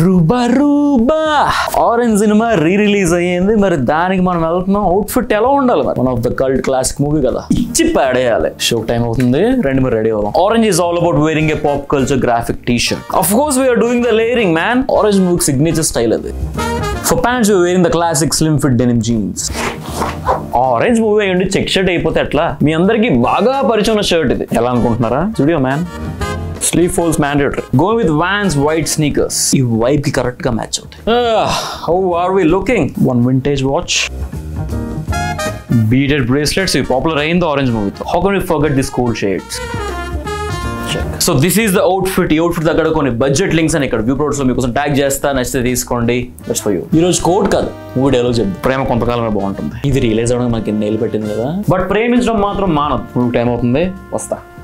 రూబా రూబా ఆరెంజ్ సినిమా rerelease అయ్యింది మరి దానికి మనం వెళ్తున్నాం అవుట్ఫిట్ ఎలా ఉండాలి మరి one of the cult classic movie కదా ఇచ్చి పాడేయాలి షో టైం అవుతుంది రెండు మీరు రెడీ అవుదాం orange is all about wearing a pop culture graphic T shirt of course we're doing the layering man orange movie signature style అది for pants you wearing the classic slim fit denim jeans orange movie అయ్యండి check shirt అయిపోతే ఎట్లా మీ అందరికి బాగా పరిచయం ఉన్న shirt ఇది ఎలా అనుకుంటున్నారా studio man sleeve folds mandatory go with Vans white sneakers ఈ వైబ్ కి కరెక్ట్ గా మ్యాచ్ అవుతాయి how are we looking one vintage watch beaded bracelets ఇవి పాపులర్ అయింది ఆరెంజ్ మూవీతో how can we forget this cool shades so this is the outfit ఈ outfit దగ్గర కొన్ని బడ్జెట్ లింక్స్ అని ఇక్కడ వ్యూ ప్రోడ్స్ లో మీకోసం ట్యాగ్ చేస్తా నచ్చితే తీసుకోండి దట్స్ ఫర్ యూ ఈ రోజు కోడ్ కాదు మూవీ డైలాగ్ చెప్పు ప్రేమ కొంతకాలమే బాగుంటుంది ఇది రియలైజ్ అవ్వడానికి మనకి నెయిల్ పెట్టింది కదా బట్ ప్రేమించడం మాత్రం మానదు మూవీ టైం అవుతుంది వస్తా